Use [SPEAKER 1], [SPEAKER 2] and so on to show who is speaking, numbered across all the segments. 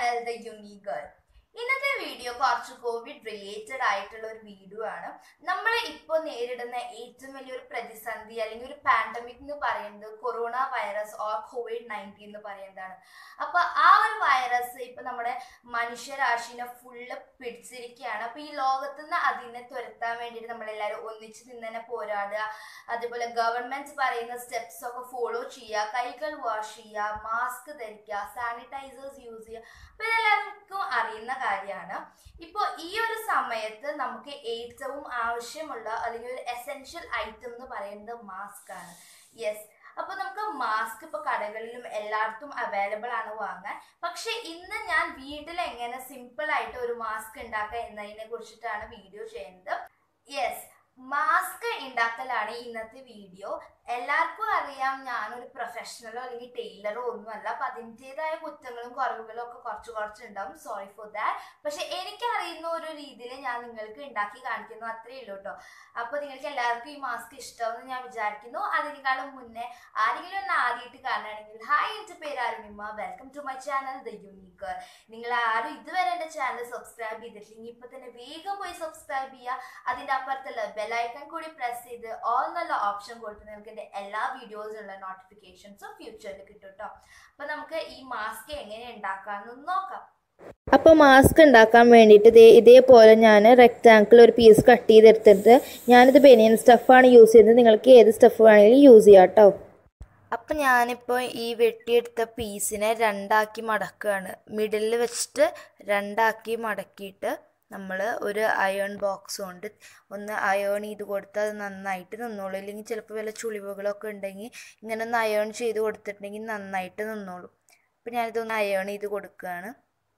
[SPEAKER 1] channel the unique girl ഇന്നത്തെ video കുറച്ച് covid related ആയിട്ടുള്ള ഒരു വീഡിയോ ആണ് നമ്മൾ ഇപ്പോൾ നേരിടുന്ന ഏറ്റവും വലിയൊരു പ്രതിസന്ധി അല്ലെങ്കിൽ ഒരു പാൻഡമിക് എന്ന് പറയുന്നത് corona virus or covid nineteen എന്ന് പറയുന്നതാണ് അപ്പൊ ആ ഒരു വൈറസ് ഇപ്പൊ നമ്മുടെ മനുഷ്യരാശിനെ ഫുള്ള് പിടിച്ചിരിക്കുകയാണ് അപ്പൊ ഈ ലോകത്ത് നിന്ന് അതിനെ തുരത്താൻ വേണ്ടിയിട്ട് നമ്മളെല്ലാവരും ഒന്നിച്ച് നിന്ന് തന്നെ പോരാടുക അതുപോലെ ഗവൺമെന്റ് പറയുന്ന സ്റ്റെപ്സ് ഒക്കെ ഫോളോ ചെയ്യുക കൈകൾ വാഷ് ചെയ്യുക മാസ്ക് ധരിക്കുക സാനിറ്റൈസേഴ്സ് യൂസ് ചെയ്യുക അപ്പൊ ഇതെല്ലാവർക്കും അറിയുന്ന കാര്യമാണ് ഇപ്പോൾ ഈ ഒരു സമയത്ത് നമുക്ക് ഏറ്റവും ആവശ്യമുള്ള അല്ലെങ്കിൽ ഒരു എസെൻഷ്യൽ ഐറ്റം എന്ന് പറയുന്നത് മാസ്ക് ആണ് യെസ് അപ്പൊ നമുക്ക് മാസ്ക് ഇപ്പൊ കടകളിലും എല്ലായിടത്തും അവൈലബിൾ ആണ് വാങ്ങാൻ പക്ഷെ ഇന്ന് ഞാൻ വീട്ടിൽ എങ്ങനെ സിമ്പിൾ ആയിട്ട് ഒരു മാസ്ക് ഉണ്ടാക്കുക എന്നതിനെ കുറിച്ചിട്ടാണ് വീഡിയോ ചെയ്യുന്നത് യെസ് മാസ്ക് ഉണ്ടാക്കലാണ് ഇന്നത്തെ വീഡിയോ എല്ലാവർക്കും അറിയാം ഞാനൊരു പ്രൊഫഷണലോ അല്ലെങ്കിൽ ടൈലറോ ഒന്നുമല്ല അപ്പൊ അതിൻ്റെതായ കുറ്റങ്ങളും കുറവുകളും ഒക്കെ കുറച്ച് കുറച്ച് ഉണ്ടാവും സോറി ഫോർ ദാറ്റ് പക്ഷെ എനിക്കറിയുന്ന ഒരു രീതിയിൽ ഞാൻ നിങ്ങൾക്ക് ഉണ്ടാക്കി കാണിക്കുന്നു അത്രയേ ഉള്ളൂ കേട്ടോ അപ്പൊ നിങ്ങൾക്ക് എല്ലാവർക്കും ഈ മാസ്ക് ഇഷ്ടമെന്ന് ഞാൻ വിചാരിക്കുന്നു അതിനേക്കാളും മുന്നേ ആരെങ്കിലും എന്നെ ആദ്യമായിട്ട് കാണുകയാണെങ്കിൽ ഹായ് എൻ്റെ പേര് Arunima welcome to my channel the unique നിങ്ങൾ ആരും ഇതുവരെ എൻ്റെ ചാനൽ സബ്സ്ക്രൈബ് ചെയ്തിട്ടില്ലെങ്കിൽ ഇപ്പൊ തന്നെ വേഗം പോയി സബ്സ്ക്രൈബ് ചെയ്യുക അതിൻ്റെ അപ്പുറത്തുള്ള ബെലൈക്കൺ കൂടി പ്രസ് ചെയ്ത് ഓൾ എന്നുള്ള ഓപ്ഷൻ കൊടുത്ത് നിങ്ങൾക്ക് എൻ്റെ എല്ലാ വീഡിയോസിലുള്ള നോട്ടിഫിക്കേഷൻസും ഫ്യൂച്ചറിൽ കിട്ടും കേട്ടോ അപ്പൊ നമുക്ക് ഈ മാസ്ക് എങ്ങനെ ഉണ്ടാക്കാമെന്ന് നോക്കാം
[SPEAKER 2] അപ്പോൾ മാസ്ക് ഉണ്ടാക്കാൻ വേണ്ടിയിട്ട് ഇതേ ഇതേപോലെ ഞാൻ റെക്റ്റാങ്കിൾ ഒരു പീസ് കട്ട് ചെയ്തെടുത്തിട്ട് ഞാനിത് ബനിയൻ സ്റ്റഫാണ് യൂസ് ചെയ്യുന്നത് നിങ്ങൾക്ക് ഏത് സ്റ്റഫ് വേണമെങ്കിലും യൂസ് ചെയ്യാം കേട്ടോ അപ്പം ഞാനിപ്പോൾ ഈ വെട്ടിയെടുത്ത പീസിനെ രണ്ടാക്കി മടക്കുകയാണ് മിഡിലിൽ വെച്ചിട്ട് രണ്ടാക്കി മടക്കിയിട്ട് നമ്മൾ ഒരു അയേൺ ബോക്സ് കൊണ്ട് ഒന്ന് അയേൺ ചെയ്ത് കൊടുത്താൽ അത് നന്നായിട്ട് നിന്നോളൂ ഇല്ലെങ്കിൽ ചിലപ്പോൾ വല്ല ചുളിവുകളൊക്കെ ഉണ്ടെങ്കിൽ ഇങ്ങനെ ഒന്ന് അയേൺ ചെയ്ത് കൊടുത്തിട്ടുണ്ടെങ്കിൽ നന്നായിട്ട് നിന്നോളും അപ്പം ഞാനിതൊന്ന് അയേൺ ചെയ്ത് കൊടുക്കുകയാണ്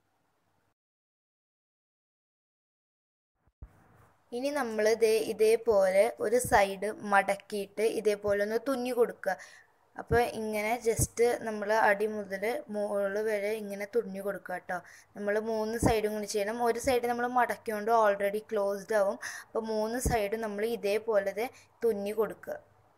[SPEAKER 2] ഇനി നമ്മൾ ഇതേ ഇതേപോലെ ഒരു സൈഡ് മടക്കിയിട്ട് ഇതേപോലെ ഒന്ന് തുന്നി കൊടുക്കുക അപ്പോൾ ഇങ്ങനെ ജസ്റ്റ് നമ്മൾ അടി മുതൽ മുകളിൽ വരെ ഇങ്ങനെ തുന്നി കൊടുക്കുക കേട്ടോ നമ്മൾ മൂന്ന് സൈഡും കൂടി ചെയ്യണം ഒരു സൈഡ് നമ്മൾ മടക്കിയോണ്ട് ഓൾറെഡി ക്ലോസ്ഡ് ആവും അപ്പോൾ മൂന്ന് സൈഡും നമ്മൾ ഇതേപോലെ തുന്നി കൊടുക്കുക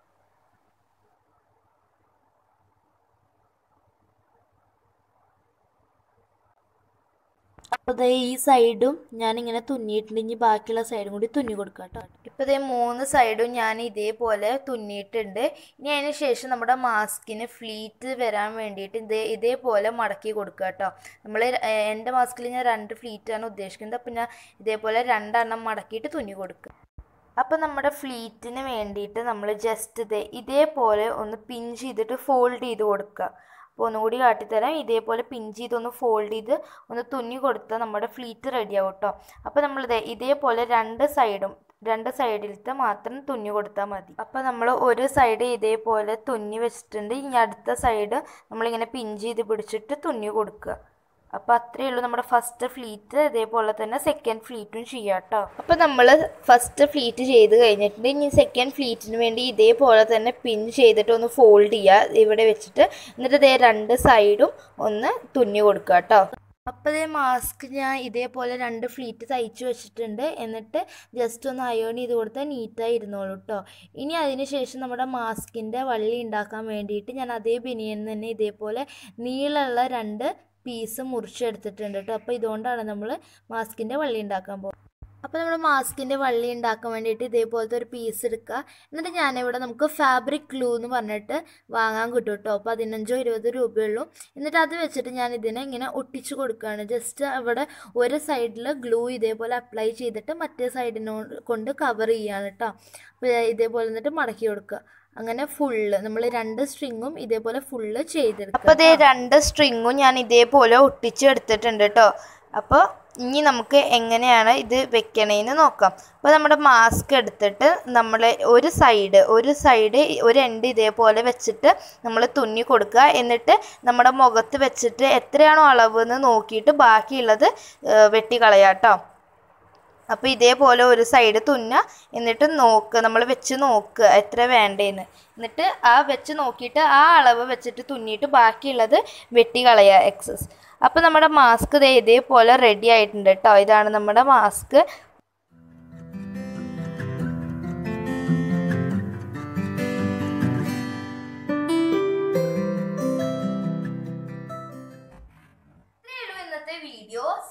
[SPEAKER 2] അപ്പോൾ ദേ ഈ സൈഡും ഞാനിങ്ങനെ തുന്നിയിട്ടുണ്ടെങ്കിൽ ബാക്കിയുള്ള സൈഡും കൂടി തുന്നി കൊടുക്കുക കേട്ടോ ഇപ്പോൾ ദേ മൂന്ന് സൈഡും ഞാൻ ഇതേപോലെ തുന്നിയിട്ടുണ്ട് ഇനി അതിന് ശേഷം നമ്മുടെ മാസ്കിന് ഫ്ലീറ്റ് വരാൻ വേണ്ടിയിട്ട് ഇതേ ഇതേപോലെ മടക്കി കൊടുക്കുക കേട്ടോ നമ്മൾ എൻ്റെ മാസ്കിൽ ഞാൻ രണ്ട് ഫ്ലീറ്റാണ് ഉദ്ദേശിക്കുന്നത് അപ്പോൾ ഞാൻ ഇതേപോലെ രണ്ടെണ്ണം മടക്കിയിട്ട് തുന്നി കൊടുക്കുക അപ്പോൾ നമ്മുടെ ഫ്ലീറ്റിന് വേണ്ടിയിട്ട് നമ്മൾ ജസ്റ്റ് ഇതേ ഇതേപോലെ ഒന്ന് പിൻ ചെയ്തിട്ട് ഫോൾഡ് ചെയ്ത് കൊടുക്കുക അപ്പോൾ ഒന്നുകൂടി കാട്ടിത്തരാം ഇതേപോലെ പിഞ്ച് ചെയ്തൊന്ന് ഫോൾഡ് ചെയ്ത് ഒന്ന് തുന്നി കൊടുത്താൽ നമ്മുടെ ഫ്ലീറ്റ് റെഡി ആവും കേട്ടോ അപ്പോൾ നമ്മളിത് ഇതേപോലെ രണ്ട് സൈഡും രണ്ട് സൈഡിലത്തെ മാത്രം തുന്നി കൊടുത്താൽ മതി അപ്പോൾ നമ്മൾ ഒരു സൈഡ് ഇതേപോലെ തുന്നി വെച്ചിട്ടുണ്ട് ഇനി അടുത്ത സൈഡ് നമ്മളിങ്ങനെ പിഞ്ച് ചെയ്ത് പിടിച്ചിട്ട് തുന്നി കൊടുക്കുക അപ്പോൾ അത്രയേ ഉള്ളൂ നമ്മുടെ ഫസ്റ്റ് ഫ്ലീറ്റ് ഇതേപോലെ തന്നെ സെക്കൻഡ് ഫ്ലീറ്റും ചെയ്യാം കേട്ടോ അപ്പോൾ നമ്മൾ ഫസ്റ്റ് ഫ്ലീറ്റ് ചെയ്ത് കഴിഞ്ഞിട്ടുണ്ട് ഇനി സെക്കൻഡ് ഫ്ലീറ്റിന് വേണ്ടി ഇതേപോലെ തന്നെ പിൻ ചെയ്തിട്ട് ഒന്ന് ഫോൾഡ് ചെയ്യുക ഇവിടെ വെച്ചിട്ട് എന്നിട്ട് ഇതേ രണ്ട് സൈഡും ഒന്ന് തുന്നി കൊടുക്കുക കേട്ടോ അപ്പോൾ ഇതേ മാസ്ക് ഞാൻ ഇതേപോലെ രണ്ട് ഫ്ലീറ്റ് തയ്ച്ച് വെച്ചിട്ടുണ്ട് എന്നിട്ട് ജസ്റ്റ് ഒന്ന് അയേൺ ചെയ്ത് കൊടുത്താൽ നീറ്റായി ഇരുന്നോളൂ കേട്ടോ ഇനി അതിന് ശേഷം നമ്മുടെ മാസ്കിൻ്റെ വള്ളി ഉണ്ടാക്കാൻ വേണ്ടിയിട്ട് ഞാൻ അതേ ബനിയൻ തന്നെ ഇതേപോലെ നീളമുള്ള രണ്ട് പീസ് മുറിച്ചെടുത്തിട്ടുണ്ട് കേട്ടോ അപ്പോൾ ഇതുകൊണ്ടാണ് നമ്മൾ മാസ്കിൻ്റെ വള്ളി ഉണ്ടാക്കാൻ പോകുന്നത് അപ്പോൾ നമ്മൾ മാസ്കിൻ്റെ വള്ളി ഉണ്ടാക്കാൻ വേണ്ടിയിട്ട് ഇതേപോലത്തെ ഒരു പീസ് എടുക്കുക എന്നിട്ട് ഞാനിവിടെ നമുക്ക് ഫാബ്രിക് ഗ്ലൂ എന്ന് പറഞ്ഞിട്ട് വാങ്ങാൻ കിട്ടും കേട്ടോ പതിനഞ്ചോ ഇരുപത് രൂപയുള്ളൂ എന്നിട്ട് അത് വെച്ചിട്ട് ഞാൻ ഇതിനെ ഇങ്ങനെ ഒട്ടിച്ച് കൊടുക്കുകയാണ് ജസ്റ്റ് അവിടെ ഒരു സൈഡിൽ ഗ്ലൂ ഇതേപോലെ അപ്ലൈ ചെയ്തിട്ട് മറ്റേ സൈഡിനോ കൊണ്ട് കവർ ചെയ്യാണ് കേട്ടോ അപ്പോൾ ഇതേപോലെ എന്നിട്ട് മടക്കി കൊടുക്കുക അങ്ങനെ ഫുള്ള് നമ്മൾ രണ്ട് സ്ട്രിങ്ങും ഇതേപോലെ ഫുള്ള് ചെയ്തെടുക്കുക അപ്പോൾ ഇതേ രണ്ട് സ്ട്രിങ്ങും ഞാൻ ഇതേപോലെ ഒട്ടിച്ചെടുത്തിട്ടുണ്ട് കേട്ടോ അപ്പോൾ ഇനി നമുക്ക് എങ്ങനെയാണ് ഇത് വെക്കണേന്ന് നോക്കാം അപ്പോൾ നമ്മുടെ മാസ്ക് എടുത്തിട്ട് നമ്മൾ ഒരു സൈഡ് ഒരു സൈഡ് ഒരു എൻഡ് ഇതേപോലെ വെച്ചിട്ട് നമ്മൾ തുന്നി കൊടുക്കുക എന്നിട്ട് നമ്മുടെ മുഖത്ത് വെച്ചിട്ട് എത്രയാണോ അളവ് എന്ന് നോക്കിയിട്ട് ബാക്കിയുള്ളത് വെട്ടി കളയാം കേട്ടോ അപ്പോൾ ഇതേപോലെ ഒരു സൈഡ് തുന്നുക എന്നിട്ട് നോക്കുക നമ്മൾ വെച്ച് നോക്കുക എത്ര വേണ്ടേന്ന് എന്നിട്ട് ആ വെച്ച് നോക്കിയിട്ട് ആ അളവ് വെച്ചിട്ട് തുന്നിയിട്ട് ബാക്കിയുള്ളത് വെട്ടി കളയുക എക്സസ് അപ്പോൾ നമ്മുടെ മാസ്ക് ദേ ഇതേപോലെ റെഡി ആയിട്ടുണ്ട് കേട്ടോ ഇതാണ് നമ്മുടെ മാസ്ക്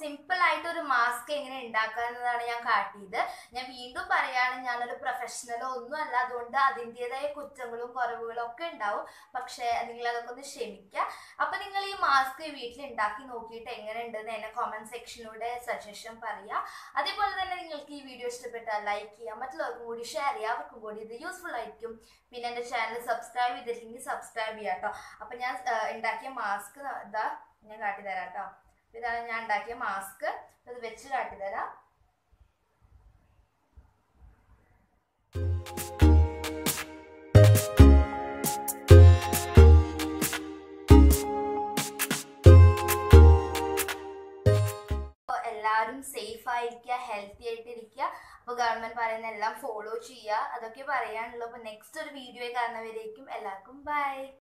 [SPEAKER 1] സിമ്പിൾ ആയിട്ട് ഒരു മാസ്ക് എങ്ങനെ ഉണ്ടാക്കാന്നതാണ് ഞാൻ കാട്ടിയത് ഞാൻ വീണ്ടും പറയാണ് ഞാനൊരു പ്രൊഫഷണലോ ഒന്നും അല്ല അതുകൊണ്ട് അതിൻ്റെതായ കുറ്റങ്ങളും കുറവുകളും ഒക്കെ ഉണ്ടാവും പക്ഷേ നിങ്ങൾ അതൊക്കെ ഒന്ന് ക്ഷമിക്കുക അപ്പൊ നിങ്ങൾ ഈ മാസ്ക് വീട്ടിൽ ഉണ്ടാക്കി നോക്കിയിട്ട് എങ്ങനെ ഉണ്ടെന്ന് എന്നെ കോമന്റ് സെക്ഷനിലൂടെ സജഷൻ പറയുക അതേപോലെ തന്നെ നിങ്ങൾക്ക് ഈ വീഡിയോ ഇഷ്ടപ്പെട്ടാൽ ലൈക്ക് ചെയ്യാം മറ്റുള്ളവർക്കും കൂടി ഷെയർ ചെയ്യുക അവർക്കും കൂടി ഇത് യൂസ്ഫുൾ ആയിരിക്കും പിന്നെ എൻ്റെ ചാനൽ സബ്സ്ക്രൈബ് ചെയ്തിട്ടില്ലെങ്കിൽ സബ്സ്ക്രൈബ് ചെയ്യാം കേട്ടോ അപ്പം ഞാൻ ആ, ഉണ്ടാക്കിയ മാസ്ക് ഇതാ ഞാൻ കാട്ടിത്തരാം കേട്ടോ ഇതാണ് ഞാൻ ഉണ്ടാക്കിയ മാസ്ക് അത് വെച്ച് കാട്ടിത്തരാം അപ്പൊ എല്ലാവരും സേഫ് ആയിരിക്കുക ഹെൽത്തി ആയിട്ടിരിക്കുക അപ്പോൾ ഗവൺമെന്റ് പറയുന്ന എല്ലാം ഫോളോ ചെയ്യുക അതൊക്കെ പറയാനുള്ളൂ അപ്പോൾ നെക്സ്റ്റ് ഒരു വീഡിയോ കാണുന്നവരേക്കും എല്ലാവർക്കും ബൈ